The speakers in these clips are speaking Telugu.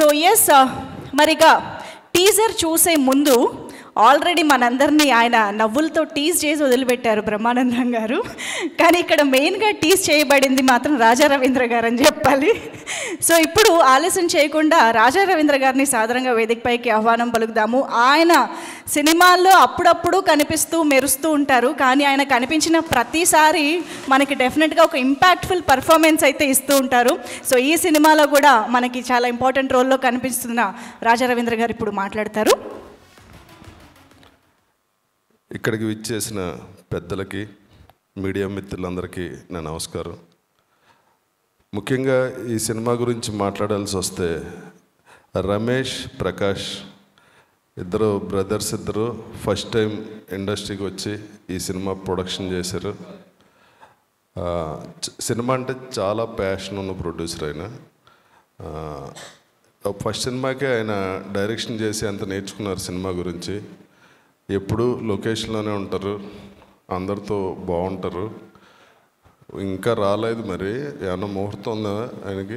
సో ఎస్ మరిగా టీజర్ చూసే ముందు ఆల్రెడీ మనందరినీ ఆయన నవ్వులతో టీజ్ చేసి వదిలిపెట్టారు బ్రహ్మానందం గారు కానీ ఇక్కడ మెయిన్గా టీజ్ చేయబడింది మాత్రం రాజా రవీంద్ర గారు అని చెప్పాలి సో ఇప్పుడు ఆలస్యం చేయకుండా రాజా రవీంద్ర గారిని సాధారణంగా వేదికపైకి ఆహ్వానం పలుకుదాము ఆయన సినిమాల్లో అప్పుడప్పుడు కనిపిస్తూ మెరుస్తూ ఉంటారు కానీ ఆయన కనిపించిన ప్రతిసారి మనకి డెఫినెట్గా ఒక ఇంపాక్ట్ఫుల్ పర్ఫార్మెన్స్ అయితే ఇస్తూ ఉంటారు సో ఈ సినిమాలో కూడా మనకి చాలా ఇంపార్టెంట్ రోల్లో కనిపిస్తున్న రాజా రవీంద్ర గారు ఇప్పుడు మాట్లాడతారు ఇక్కడికి విచ్చేసిన పెద్దలకి మీడియా మిత్రులందరికీ నా నమస్కారం ముఖ్యంగా ఈ సినిమా గురించి మాట్లాడాల్సి వస్తే రమేష్ ప్రకాష్ ఇద్దరు బ్రదర్స్ ఇద్దరు ఫస్ట్ టైం ఇండస్ట్రీకి వచ్చి ఈ సినిమా ప్రొడక్షన్ చేశారు ఆ, చ- సినిమా అంటే చాలా ప్యాషన్ ఉన్న ప్రొడ్యూసర్ ఆయన ఆ, ఫస్ట్ సినిమాకే ఆయన డైరెక్షన్ చేసి అంత నేర్చుకున్నారు సినిమా గురించి ఎప్పుడు లొకేషన్లోనే ఉంటారు అందరితో బాగుంటారు ఇంకా రాలేదు మరి ఏమన్నా ముహూర్తం ఉందా ఆయనకి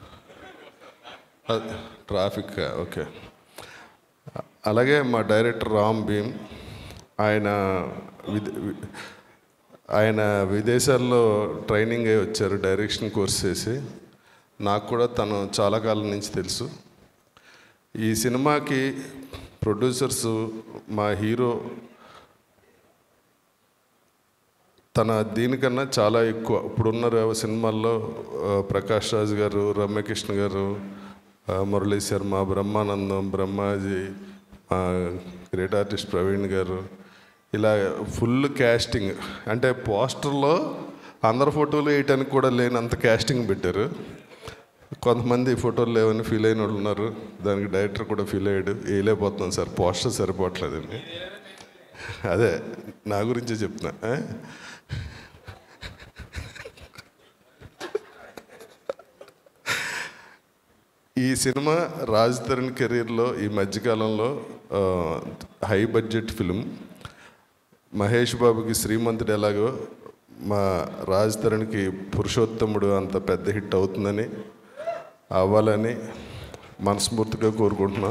అ- ట్రాఫిక్ ఓకే అలాగే మా డైరెక్టర్ రామ్ భీమ్ ఆయన విద- వి- ఆయన విదేశాల్లో ట్రైనింగ్ అయి వచ్చారు డైరెక్షన్ కోర్స్ చేసి నాకు కూడా తను చాలా కాలం నుంచి తెలుసు ఈ సినిమాకి ప్రొడ్యూసర్స్ మా హీరో తన దీనికన్నా చాలా ఎక్కువ ఇప్పుడున్న ర- సినిమాల్లో ఆ, ప్రకాష్ రాజ్ గారు రమ్యకృష్ణ గారు ఆ, మురళీ శర్మ బ్రహ్మానందం బ్రహ్మాజీ ఆ, గ్రేట్ ఆర్టిస్ట్ ప్రవీణ్ గారు ఇలా ఫుల్ క్యాస్టింగ్ అంటే పోస్టర్లో అందరి ఫోటోలు వేయటానికి కూడా లేనంత క్యాస్టింగ్ పెట్టారు కొంతమంది ఫోటోలు లేవని ఫీల్ అయిన వాళ్ళు ఉన్నారు దానికి డైరెక్టర్ కూడా ఫీల్ అయ్యాడు వేయలేకపోతున్నాను సార్ పోస్టర్ సరిపోవట్లేదండి అదే నా గురించే చెప్తున్నా ఆ? ఈ సినిమా రాజ్ తరుణ్ కెరీర్లో ఈ మధ్యకాలంలో ఆ, హై బడ్జెట్ ఫిలిం మహేష్ బాబుకి శ్రీమంతుడు ఎలాగో మా రాజ్ తరుణ్కి పురుషోత్తముడు అంత పెద్ద హిట్ అవుతుందని అవ్వాలని మనస్ఫూర్తిగా కోరుకుంటున్నా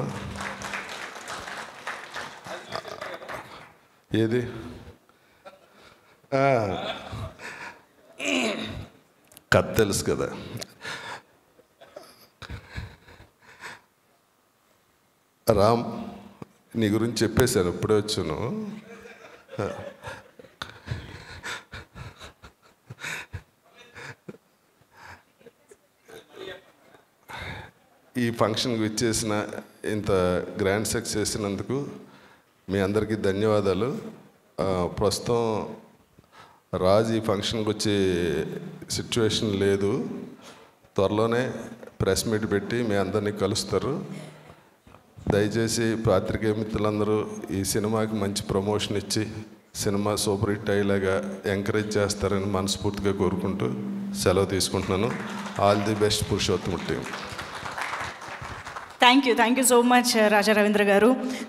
ఏది ఆ, కథ తెలుసు కదా రామ్ నీ గురించి చెప్పేశాను ఇప్పుడే వచ్చాను ఈ ఫంక్షన్కి విచ్చేసిన ఇంత గ్రాండ్ సక్సెస్ చేసినందుకు మీ అందరికీ ధన్యవాదాలు ఆ, ప్రస్తుతం రాజ్ ఈ ఫంక్షన్కి వచ్చే సిచ్యువేషన్ లేదు త్వరలోనే ప్రెస్ మీట్ పెట్టి మీ అందరినీ కలుస్తారు దయచేసి పాత్రికేయ మిత్రులందరూ ఈ సినిమాకి మంచి ప్రమోషన్ ఇచ్చి సినిమా సూపర్ హిట్ అయ్యేలాగా ఎంకరేజ్ చేస్తారని మనస్ఫూర్తిగా కోరుకుంటూ సెలవు తీసుకుంటున్నాను all the best Purushothama team thank you thank you so much Raja Ravindra గారు